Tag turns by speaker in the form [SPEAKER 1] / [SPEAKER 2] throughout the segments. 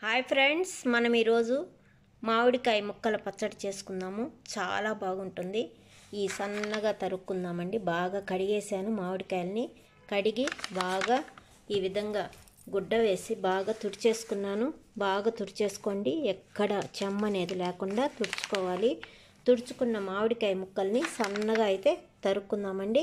[SPEAKER 1] hi friends మనం ఈరోజు మామిడికాయ ముక్కల పచ్చడి చేసుకుందాము చాలా బాగుంటుంది ఈ సన్నగా తరుక్కుందామండి బాగా కడిగేసాను మామిడికాయల్ని కడిగి బాగా ఈ విధంగా గుడ్డ వేసి బాగా తుడిచేసుకున్నాను బాగా తుడిచేసుకోండి ఎక్కడ చెమ్మ అనేది లేకుండా తుడుచుకోవాలి తుడుచుకున్న మామిడికాయ ముక్కల్ని సన్నగా అయితే తరుక్కుందామండి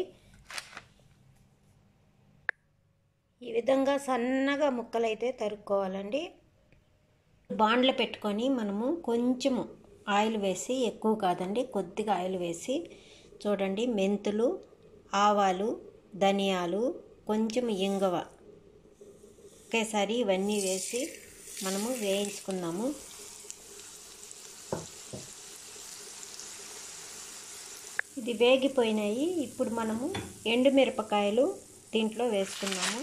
[SPEAKER 1] ఈ విధంగా సన్నగా ముక్కలైతే తరుక్కోవాలండి బాండ్లు పెట్టుకొని మనము కొంచెము ఆయిల్ వేసి ఎక్కువ కాదండి కొద్దిగా ఆయిల్ వేసి చూడండి మెంతులు ఆవాలు ధనియాలు కొంచెం ఇంగవ ఒకేసారి ఇవన్నీ వేసి మనము వేయించుకుందాము ఇది వేగిపోయినాయి ఇప్పుడు మనము ఎండుమిరపకాయలు దీంట్లో వేసుకుందాము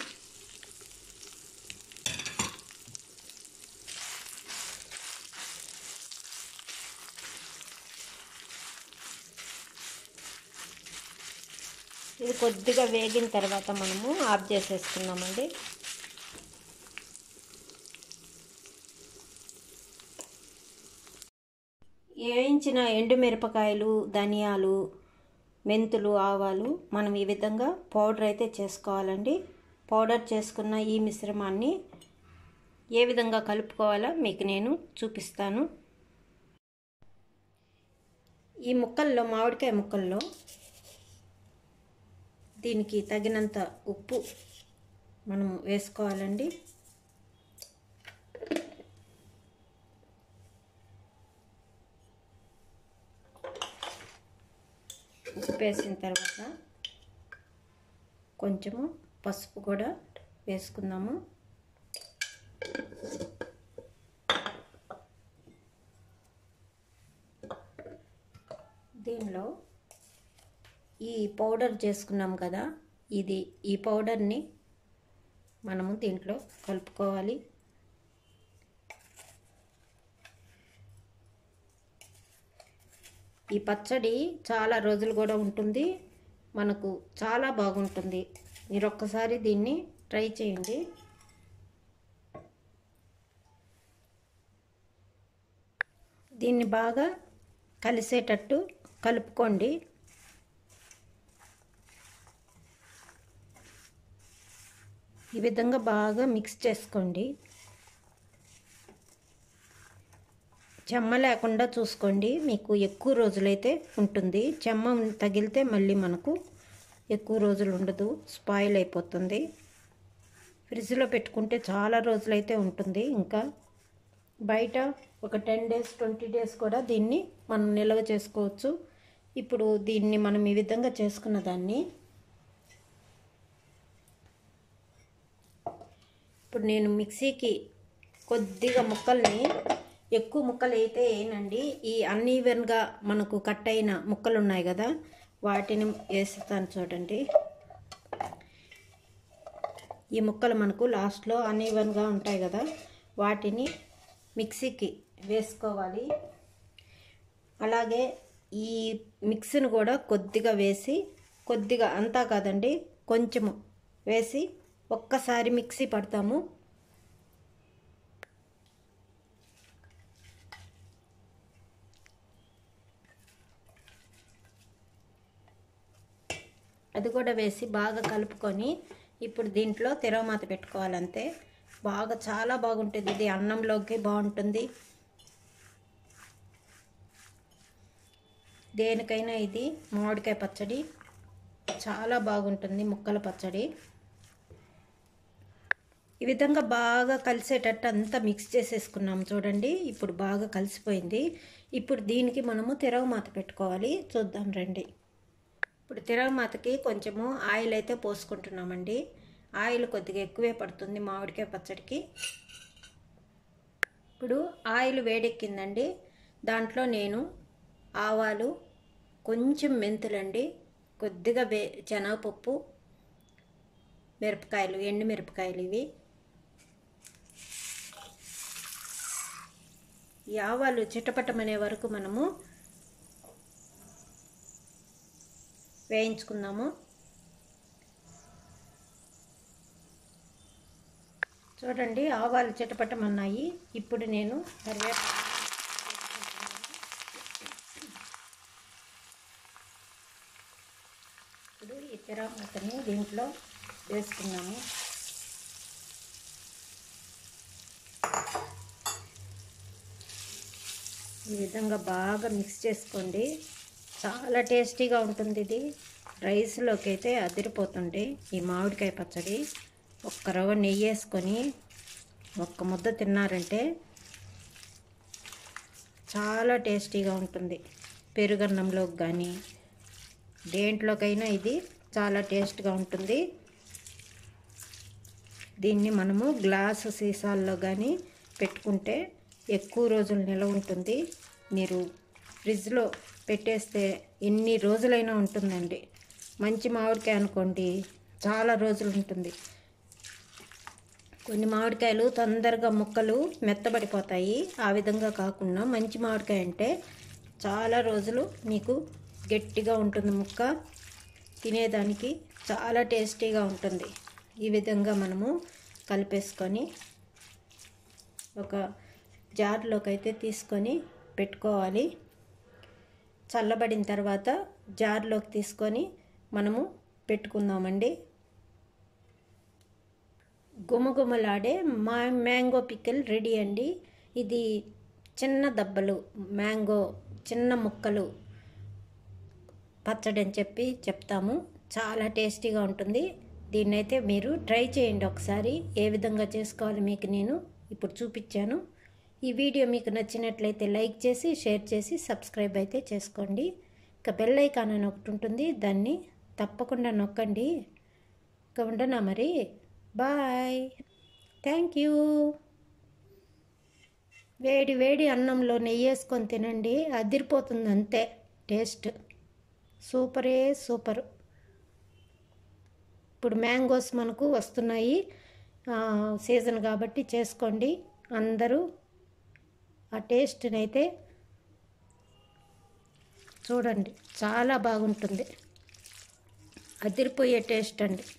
[SPEAKER 1] ఇది కొద్దిగా వేగిన తర్వాత మనము ఆఫ్ చేసేసుకుందామండి వేయించిన ఎండుమిరపకాయలు ధనియాలు మెంతులు ఆవాలు మనం ఈ విధంగా పౌడర్ అయితే చేసుకోవాలండి పౌడర్ చేసుకున్న ఈ మిశ్రమాన్ని ఏ విధంగా కలుపుకోవాలో మీకు నేను చూపిస్తాను ఈ ముక్కల్లో మామిడికాయ ముక్కల్లో దీనికి తగినంత ఉప్పు మనం వేసుకోవాలండి ఉప్పు వేసిన తర్వాత కొంచెము పసుపు కూడా వేసుకుందాము దీనిలో ఈ పౌడర్ చేసుకున్నాం కదా ఇది ఈ పౌడర్ని మనము దీంట్లో కలుపుకోవాలి ఈ పచ్చడి చాలా రోజులు కూడా ఉంటుంది మనకు చాలా బాగుంటుంది మీరు ఒక్కసారి దీన్ని ట్రై చేయండి దీన్ని బాగా కలిసేటట్టు కలుపుకోండి ఈ విధంగా బాగా మిక్స్ చేసుకోండి చెమ్మ లేకుండా చూసుకోండి మీకు ఎక్కువ రోజులైతే ఉంటుంది చెమ్మ తగిలితే మళ్ళీ మనకు ఎక్కువ రోజులు ఉండదు స్పాయిల్ అయిపోతుంది ఫ్రిడ్జ్లో పెట్టుకుంటే చాలా రోజులైతే ఉంటుంది ఇంకా బయట ఒక టెన్ డేస్ ట్వంటీ డేస్ కూడా దీన్ని మనం నిల్వ చేసుకోవచ్చు ఇప్పుడు దీన్ని మనం ఈ విధంగా చేసుకున్న దాన్ని ఇప్పుడు నేను మిక్సీకి కొద్దిగా ముక్కల్ని ఎక్కువ ముక్కలు అయితే వేయనండి ఈ అన్ఈవెన్గా మనకు కట్ అయిన ముక్కలు ఉన్నాయి కదా వాటిని వేస్తాను చూడండి ఈ ముక్కలు మనకు లాస్ట్లో అన్ఈవెన్గా ఉంటాయి కదా వాటిని మిక్సీకి వేసుకోవాలి అలాగే ఈ మిక్సీని కూడా కొద్దిగా వేసి కొద్దిగా అంతా కాదండి కొంచెము వేసి ఒక్కసారి మిక్సీ పడతాము అది కూడా వేసి బాగా కలుపుకొని ఇప్పుడు దీంట్లో తెరవమాత పెట్టుకోవాలంతే బాగా చాలా బాగుంటుంది ఇది అన్నంలోకి బాగుంటుంది దేనికైనా ఇది మామిడికాయ పచ్చడి చాలా బాగుంటుంది ముక్కల పచ్చడి ఈ విధంగా బాగా కలిసేటట్టు అంతా మిక్స్ చేసేసుకున్నాం చూడండి ఇప్పుడు బాగా కలిసిపోయింది ఇప్పుడు దీనికి మనము తిరగమాత పెట్టుకోవాలి చూద్దాం రండి ఇప్పుడు తిరగమాతకి కొంచెము ఆయిల్ అయితే పోసుకుంటున్నామండి ఆయిల్ కొద్దిగా ఎక్కువే పడుతుంది మామిడికాయ పచ్చడికి ఇప్పుడు ఆయిల్ వేడెక్కిందండి దాంట్లో నేను ఆవాలు కొంచెం మెంతులండి కొద్దిగా వే శనగపప్పు మిరపకాయలు ఎండు మిరపకాయలు ఇవి ఈ ఆవాలు చిట్టపట్టమనే వరకు మనము వేయించుకుందాము చూడండి ఆవాలు చిటపటమన్నాయి ఇప్పుడు నేను కరివేపాకు ఇప్పుడు ఈ తిరామూతని దీంట్లో వేసుకున్నాము ఈ విధంగా బాగా మిక్స్ చేసుకోండి చాలా టేస్టీగా ఉంటుంది ఇది రైస్లోకి అయితే అదిరిపోతుంది ఈ మామిడికాయ పచ్చడి ఒక్క రవ్వ నెయ్యి వేసుకొని ఒక్క ముద్ద తిన్నారంటే చాలా టేస్టీగా ఉంటుంది పెరుగన్నంలోకి కానీ దేంట్లోకైనా ఇది చాలా టేస్ట్గా ఉంటుంది దీన్ని మనము గ్లాసు సీసాల్లో కానీ పెట్టుకుంటే ఎక్కువ రోజులు నిలవ ఉంటుంది మీరు ఫ్రిడ్జ్లో పెట్టేస్తే ఎన్ని రోజులైనా ఉంటుందండి మంచి మామిడికాయ అనుకోండి చాలా రోజులు ఉంటుంది కొన్ని మామిడికాయలు తొందరగా ముక్కలు మెత్తబడిపోతాయి ఆ విధంగా కాకుండా మంచి మామిడికాయ అంటే చాలా రోజులు మీకు గట్టిగా ఉంటుంది ముక్క తినేదానికి చాలా టేస్టీగా ఉంటుంది ఈ విధంగా మనము కలిపేసుకొని ఒక జార్లోకి అయితే తీసుకొని పెట్టుకోవాలి చల్లబడిన తర్వాత జార్లోకి తీసుకొని మనము పెట్టుకుందామండి గుమగుమలాడే మా మ్యాంగో పికిల్ రెడీ అండి ఇది చిన్న దబ్బలు మ్యాంగో చిన్న ముక్కలు పచ్చడి అని చెప్పి చెప్తాము చాలా టేస్టీగా ఉంటుంది దీన్నైతే మీరు ట్రై చేయండి ఒకసారి ఏ విధంగా చేసుకోవాలి మీకు నేను ఇప్పుడు చూపించాను ఈ వీడియో మీకు నచ్చినట్లయితే లైక్ చేసి షేర్ చేసి సబ్స్క్రైబ్ అయితే చేసుకోండి ఇక బెల్ ఐకాన్ అని ఒకటి ఉంటుంది దాన్ని తప్పకుండా నొక్కండి ఇక ఉండనా మరి బాయ్ థ్యాంక్ యూ వేడి వేడి అన్నంలో నెయ్యి వేసుకొని తినండి అదిరిపోతుంది అంతే టేస్ట్ సూపరే సూపర్ ఇప్పుడు మ్యాంగోస్ మనకు వస్తున్నాయి సీజన్ కాబట్టి చేసుకోండి అందరూ ఆ టేస్ట్ని అయితే చూడండి చాలా బాగుంటుంది అదిరిపోయే టేస్ట్ అండి